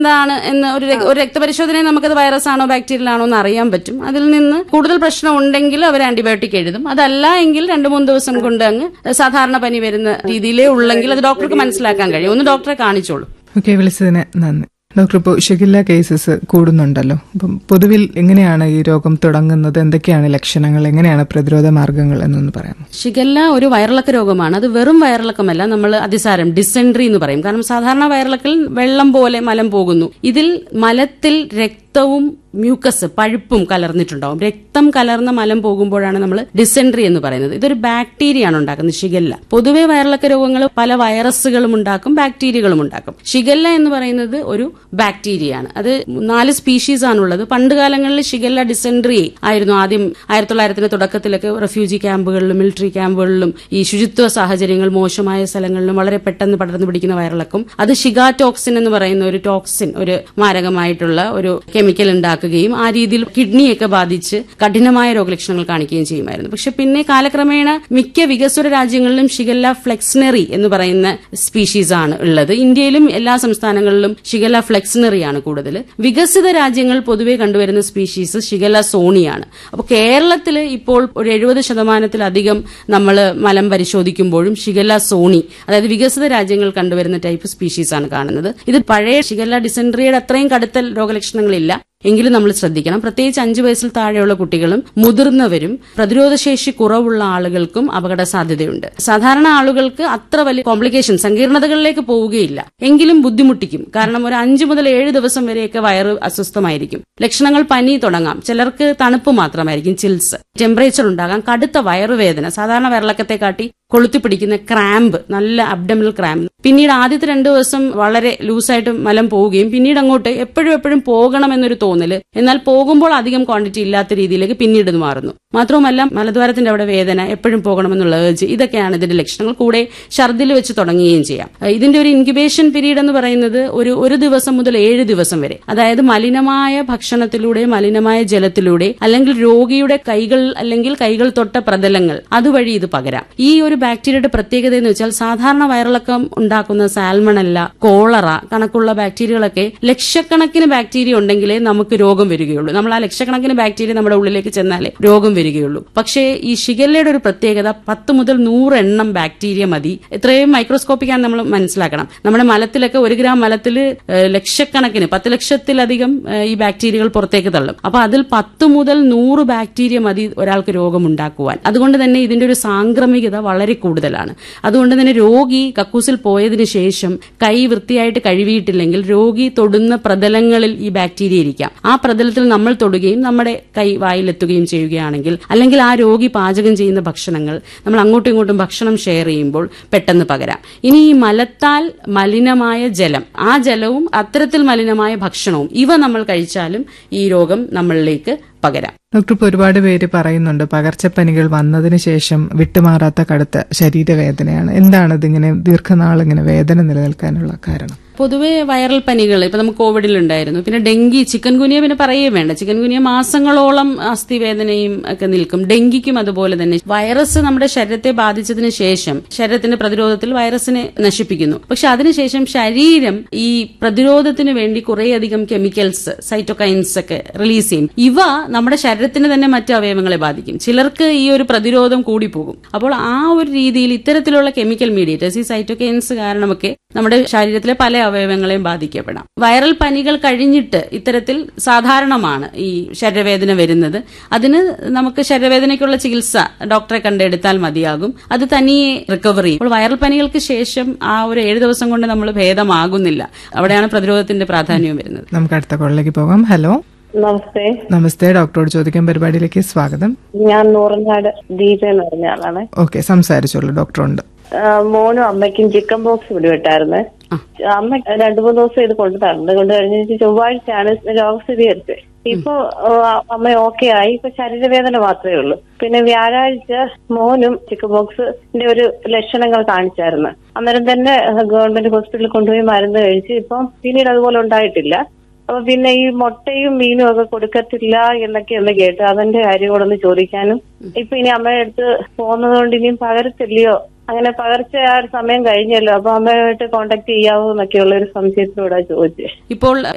എന്താണ് എന്ന് ഒരു രക്- ഒരു രക്തപരിശോധനയിൽ നമുക്കത് വൈറസ് ആണോ ബാക്ടീരിയൽ ആണോ എന്ന് അറിയാൻ പറ്റും അതിൽ നിന്ന് കൂടുതൽ പ്രശ്നം ഉണ്ടെങ്കിൽ അവർ ആന്റിബയോട്ടിക് എഴുതും അതല്ല എങ്കിൽ രണ്ടു മൂന്ന് ദിവസം കൊണ്ട് അങ്ങ് സാധാരണ പനി വരുന്ന രീതിയിലേ ഉള്ളെങ്കിൽ അത് ഡോക്ടർക്ക് മനസ്സിലാക്കാൻ കഴിയും ഒന്ന് ഡോക്ടറെ കാണിച്ചോളൂ ഓക്കെ വിളിച്ചതിന് നന്ദി ഡോക്ടർ ഇപ്പോൾ ഷിഗില്ല കേസസ് കൂടുന്നുണ്ടല്ലോ അപ്പം പൊതുവിൽ എങ്ങനെയാണ് ഈ രോഗം തുടങ്ങുന്നത് എന്തൊക്കെയാണ് ലക്ഷണങ്ങൾ എങ്ങനെയാണ് പ്രതിരോധ മാർഗങ്ങൾ എന്നൊന്ന് പറയാമോ ഷിഗല്ല ഒരു വയറിളക്ക രോഗമാണ് അത് വെറും വയറിളക്കമല്ല നമ്മൾ അതിസാരം ഡിസെൻട്രി എന്ന് പറയും കാരണം സാധാരണ വയറിളക്കിൽ വെള്ളം പോലെ മലം പോകുന്നു ഇതിൽ മലത്തിൽ രക്തവും മ്യൂക്കസ് പഴുപ്പും കലർന്നിട്ടുണ്ടാവും രക്തം കലർന്ന മലം പോകുമ്പോഴാണ് നമ്മൾ ഡിസെൻട്രി എന്ന് പറയുന്നത് ഇതൊരു ബാക്ടീരിയയാണ് ഉണ്ടാക്കുന്നത് ഷിഗല്ല പൊതുവെ വയറിളക്ക രോഗങ്ങൾ പല വൈറസുകളും ഉണ്ടാക്കും ബാക്ടീരിയകളും ഉണ്ടാക്കും ഷിഗല്ല എന്ന് പറയുന്നത് ഒരു ബാക്ടീരിയയാണ് അത് നാല് സ്പീഷീസ് ആണുള്ളത് പണ്ട് കാലങ്ങളിൽ ഷിഗല്ല ഡിസെൻട്രി ആയിരുന്നു ആദ്യം ആയിരത്തി തൊള്ളായിരത്തിന്റെ തുടക്കത്തിലൊക്കെ റെഫ്യൂജി ക്യാമ്പുകളിലും മിലിറ്ററി ക്യാമ്പുകളിലും ഈ ശുചിത്വ സാഹചര്യങ്ങൾ മോശമായ സ്ഥലങ്ങളിലും വളരെ പെട്ടെന്ന് പടർന്നു പിടിക്കുന്ന വയറിളക്കും അത് ഷിഗാടോക്സിൻ എന്ന് പറയുന്ന ഒരു ടോക്സിൻ ഒരു മാരകമായിട്ടുള്ള ഒരു കെമിക്കൽ ഉണ്ടാക്കുകയും ആ രീതിയിൽ കിഡ്നിയൊക്കെ ബാധിച്ച് കഠിനമായ രോഗലക്ഷണങ്ങൾ കാണിക്കുകയും ചെയ്യുമായിരുന്നു പക്ഷെ പിന്നെ കാലക്രമേണ മിക്ക വികസ്വര രാജ്യങ്ങളിലും ഷിഗല്ല ഫ്ലെക്സിനറി എന്ന് പറയുന്ന സ്പീഷീസ് ആണ് ഉള്ളത് ഇന്ത്യയിലും എല്ലാ സംസ്ഥാനങ്ങളിലും ഷിഗല്ല ഫ്ലെക്സിനറി ആണ് കൂടുതൽ വികസിത രാജ്യങ്ങൾ പൊതുവെ കണ്ടുവരുന്ന സ്പീഷീസ് ഷിഗല്ല സോണിയാണ് അപ്പോൾ കേരളത്തിൽ ഇപ്പോൾ ഒരു എഴുപത് ശതമാനത്തിലധികം നമ്മൾ മലം പരിശോധിക്കുമ്പോഴും ഷിഗല്ല സോണി അതായത് വികസിത രാജ്യങ്ങൾ കണ്ടുവരുന്ന ടൈപ്പ് സ്പീഷീസ് ആണ് കാണുന്നത് ഇത് പഴയ ഷിഗല്ല ഡിസെൻട്രിയുടെ അത്രയും കടുത്ത രോഗലക്ഷണങ്ങളില്ല എങ്കിലും നമ്മൾ ശ്രദ്ധിക്കണം പ്രത്യേകിച്ച് അഞ്ചു വയസ്സിൽ താഴെയുള്ള കുട്ടികളും മുതിർന്നവരും പ്രതിരോധശേഷി കുറവുള്ള ആളുകൾക്കും അപകട സാധ്യതയുണ്ട് സാധാരണ ആളുകൾക്ക് അത്ര വലിയ കോംപ്ലിക്കേഷൻ സങ്കീർണതകളിലേക്ക് പോവുകയില്ല എങ്കിലും ബുദ്ധിമുട്ടിക്കും കാരണം ഒരു അഞ്ചു മുതൽ ഏഴ് ദിവസം വരെയൊക്കെ വയറ് അസ്വസ്ഥമായിരിക്കും ലക്ഷണങ്ങൾ പനി തുടങ്ങാം ചിലർക്ക് തണുപ്പ് മാത്രമായിരിക്കും ചിൽസ് ടെമ്പറേച്ചർ ഉണ്ടാകാം കടുത്ത വയറുവേദന സാധാരണ വയറിളക്കത്തെ കാട്ടി കൊളുത്തി പിടിക്കുന്ന ക്രാമ്പ് നല്ല അബ്ഡമിനൽ ക്രാമ്പ് പിന്നീട് ആദ്യത്തെ രണ്ടു ദിവസം വളരെ ലൂസായിട്ട് മലം പോവുകയും പിന്നീട് അങ്ങോട്ട് എപ്പോഴും എപ്പോഴും പോകണമെന്നൊരു തോന്നല് എന്നാൽ പോകുമ്പോൾ അധികം ക്വാണ്ടിറ്റി ഇല്ലാത്ത രീതിയിലേക്ക് പിന്നീട് ഇത് മാറുന്നു മാത്രവുമല്ല മലദ്വാരത്തിന്റെ അവിടെ വേദന എപ്പോഴും പോകണമെന്നുള്ള ഏർജ് ഇതൊക്കെയാണ് ഇതിന്റെ ലക്ഷണങ്ങൾ കൂടെ ഛർദിൽ വെച്ച് തുടങ്ങുകയും ചെയ്യാം അഹ് ഇതിന്റെ ഒരു ഇൻക്യുബേഷൻ പീരീഡ് എന്ന് പറയുന്നത് ഒരു ഒരു ദിവസം മുതൽ ഏഴ് ദിവസം വരെ അതായത് മലിനമായ ഭക്ഷണത്തിലൂടെ മലിനമായ ജലത്തിലൂടെ അല്ലെങ്കിൽ രോഗിയുടെ കൈകൾ അല്ലെങ്കിൽ കൈകൾ തൊട്ട പ്രതലങ്ങൾ അതുവഴി ഇത് പകരാം ഈ ഒരു ബാക്ടീരിയയുടെ പ്രത്യേകത എന്ന് വെച്ചാൽ സാധാരണ വയറിളക്കം ഉണ്ടാക്കുന്ന സാൽമണല്ല കോളറ കണക്കുള്ള ബാക്ടീരിയകളൊക്കെ ലക്ഷക്കണക്കിന് ബാക്ടീരിയ ഉണ്ടെങ്കിലേ നമുക്ക് രോഗം വരികയുള്ളൂ നമ്മൾ ആ ലക്ഷക്കണക്കിന് ബാക്ടീരിയ നമ്മുടെ ഉള്ളിലേക്ക് ചെന്നാലേ രോഗം വരികയുള്ളൂ പക്ഷേ ഈ ഷിഗല്ലയുടെ ഒരു പ്രത്യേകത പത്ത് മുതൽ നൂറ് എണ്ണം ബാക്ടീരിയ മതി എത്രയും മൈക്രോസ്കോപ്പിക്കാണ് നമ്മൾ മനസ്സിലാക്കണം നമ്മുടെ മലത്തിലൊക്കെ ഒരു ഗ്രാം മലത്തിൽ ലക്ഷക്കണക്കിന് പത്ത് ലക്ഷത്തിലധികം ഏഹ്, ഈ ബാക്ടീരിയകൾ പുറത്തേക്ക് തള്ളും അപ്പൊ അതിൽ പത്ത് മുതൽ നൂറ് ബാക്ടീരിയ മതി ഒരാൾക്ക് രോഗമുണ്ടാക്കുവാൻ അതുകൊണ്ട് തന്നെ ഇതിന്റെ ഒരു സാംക്രമികത വളരെ കൂടുതലാണ് അതുകൊണ്ട് തന്നെ രോഗി കക്കൂസിൽ പോയതിനു ശേഷം കൈ വൃത്തിയായിട്ട് കഴുകിയിട്ടില്ലെങ്കിൽ രോഗി തൊടുന്ന പ്രതലങ്ങളിൽ ഈ ബാക്ടീരിയ ഇരിക്കാം ആ പ്രതലത്തിൽ നമ്മൾ തൊടുകയും നമ്മുടെ കൈ വായിലെത്തുകയും ചെയ്യുകയാണെങ്കിൽ അല്ലെങ്കിൽ ആ രോഗി പാചകം ചെയ്യുന്ന ഭക്ഷണങ്ങൾ നമ്മൾ അങ്ങോട്ടും ഇങ്ങോട്ടും ഭക്ഷണം ഷെയർ ചെയ്യുമ്പോൾ പെട്ടെന്ന് പകരാം ഇനി ഈ മലത്താൽ മലിനമായ ജലം ആ ജലവും അത്തരത്തിൽ മലിനമായ ഭക്ഷണവും ഇവ നമ്മൾ കഴിച്ചാലും ഈ രോഗം നമ്മളിലേക്ക് പകരാം ഡോക്ടർ ഇപ്പോൾ ഒരുപാട് പേര് പറയുന്നുണ്ട് പകർച്ചപ്പനികൾ വന്നതിന് ശേഷം വിട്ടുമാറാത്ത കടുത്ത ശരീരവേദനയാണ് എന്താണ് ഇതിങ്ങനെ ദീർഘനാൾ ഇങ്ങനെ വേദന നിലനിൽക്കാനുള്ള കാരണം പൊതുവെ വൈറൽ പനികൾ ഇപ്പൊ നമുക്ക് കോവിഡിൽ ഉണ്ടായിരുന്നു പിന്നെ ഡെങ്കി ചിക്കൻ ഗുനിയ പിന്നെ പറയേ വേണ്ട ചിക്കൻ ഗുനിയ മാസങ്ങളോളം അസ്ഥിവേദനയും ഒക്കെ നിൽക്കും ഡെങ്കിക്കും അതുപോലെ തന്നെ വൈറസ് നമ്മുടെ ശരീരത്തെ ബാധിച്ചതിന് ശേഷം ശരീരത്തിന്റെ പ്രതിരോധത്തിൽ വൈറസിനെ നശിപ്പിക്കുന്നു പക്ഷെ അതിനുശേഷം ശരീരം ഈ പ്രതിരോധത്തിന് വേണ്ടി കുറേയധികം കെമിക്കൽസ് സൈറ്റോകൈൻസ് ഒക്കെ റിലീസ് ചെയ്യും ഇവ നമ്മുടെ ശരീരത്തിന് തന്നെ മറ്റു അവയവങ്ങളെ ബാധിക്കും ചിലർക്ക് ഈ ഒരു പ്രതിരോധം കൂടി പോകും അപ്പോൾ ആ ഒരു രീതിയിൽ ഇത്തരത്തിലുള്ള കെമിക്കൽ മീഡിയേറ്റേഴ്സ് ഈ സൈറ്റോകൈൻസ് കാരണമൊക്കെ നമ്മുടെ ശരീരത്തിലെ പല അവയവങ്ങളെയും ബാധിക്കപ്പെടാം വൈറൽ പനികൾ കഴിഞ്ഞിട്ട് ഇത്തരത്തിൽ സാധാരണമാണ് ഈ ശരീരവേദന വരുന്നത് അതിന് നമുക്ക് ശരീരവേദനയ്ക്കുള്ള ചികിത്സ ഡോക്ടറെ കണ്ടെടുത്താൽ മതിയാകും അത് തനിയെ റിക്കവർ ചെയ്യും അപ്പോൾ വൈറൽ പനികൾക്ക് ശേഷം ആ ഒരു ഏഴ് ദിവസം കൊണ്ട് നമ്മൾ ഭേദമാകുന്നില്ല അവിടെയാണ് പ്രതിരോധത്തിന്റെ പ്രാധാന്യം വരുന്നത് നമുക്ക് അടുത്ത കോളിലേക്ക് പോകാം ഹലോ നമസ്തേ നമസ്തേ ഡോക്ടറോട് ചോദിക്കാൻ പരിപാടിയിലേക്ക് സ്വാഗതം ഞാൻ നൂറങ്ങാട് ദീപ എന്ന് പറഞ്ഞ ആളാണ് ഓക്കെ സംസാരിച്ചോളൂ ഡോക്ടറുണ്ട് ആ, മോനും അമ്മയ്ക്കും ചിക്കൻ ബോക്സ് പിടിവിട്ടായിരുന്നു അമ്മ രണ്ടു മൂന്ന് ദിവസം ഇത് കൊണ്ടു തന്നു കൊണ്ട് കഴിഞ്ഞ ചൊവ്വാഴ്ചയാണ് രോഗം സ്ഥിരീകരിച്ചത് ഇപ്പൊ ആ, അമ്മ ഓക്കെ ആയി ഇപ്പൊ ശരീരവേദന മാത്രമേ ഉള്ളൂ പിന്നെ വ്യാഴാഴ്ച മോനും ചിക്കൻ ബോക്സിന്റെ ഒരു ലക്ഷണങ്ങൾ കാണിച്ചായിരുന്നു അന്നേരം തന്നെ ഗവൺമെന്റ് ഹോസ്പിറ്റലിൽ കൊണ്ടുപോയി മരുന്ന് കഴിച്ച് ഇപ്പം പിന്നീട് അതുപോലെ ഉണ്ടായിട്ടില്ല അപ്പൊ പിന്നെ ഈ മുട്ടയും മീനും ഒക്കെ കൊടുക്കത്തില്ല എന്നൊക്കെ ഒന്ന് കേട്ടു അതിന്റെ കാര്യം കൂടെ ഒന്ന് ചോദിക്കാനും ഇപ്പൊ ഇനി അമ്മയുടെ അടുത്ത് പോകുന്നത് കൊണ്ട് ഇനിയും പകരത്തില്ലയോ അങ്ങനെ പകർച്ച ആ ഒരു സമയം കഴിഞ്ഞല്ലോ അപ്പൊ അമ്മയുമായിട്ട് കോണ്ടാക്ട് ചെയ്യാവോ എന്നൊക്കെയുള്ള ഒരു സംശയത്തിലൂടെ ചോദിച്ചേ ഇപ്പോൾ